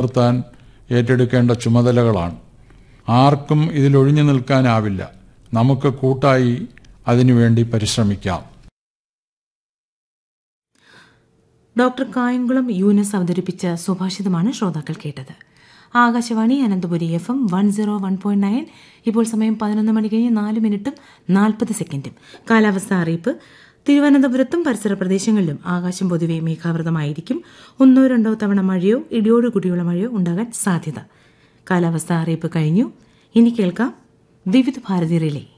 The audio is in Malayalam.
നിലനിർത്താൻ ഏറ്റെടുക്കേണ്ട ചുമതലകളാണ് ആർക്കും ഇതിലൊഴിഞ്ഞു നിൽക്കാനാവില്ല നമുക്ക് കൂട്ടായി അതിനുവേണ്ടി പരിശ്രമിക്കാം ഡോക്ടർ കായംകുളം യൂനസ് അവതരിപ്പിച്ച സുഭാഷിതമാണ് ശ്രോതാക്കൾ കേട്ടത് Akashvani Ananthapuri F M one zero one point nine ഇപ്പോൾ സമയം പതിനൊന്ന് മണി കഴിഞ്ഞ് നാല് മിനിറ്റും നാൽപ്പത് സെക്കൻഡും കാലാവസ്ഥ അറിയിപ്പ് തിരുവനന്തപുരത്തും പരിസര പ്രദേശങ്ങളിലും ആകാശം പൊതുവെ മേഘാവൃതമായിരിക്കും ഒന്നോ രണ്ടോ തവണ മഴയോ ഇടിയോടുകൂടിയുള്ള മഴയോ ഉണ്ടാകാൻ സാധ്യത കാലാവസ്ഥ അറിയിപ്പ് കഴിഞ്ഞു ഇനി കേൾക്കാം വിവിധ ഭാരതി റിലേ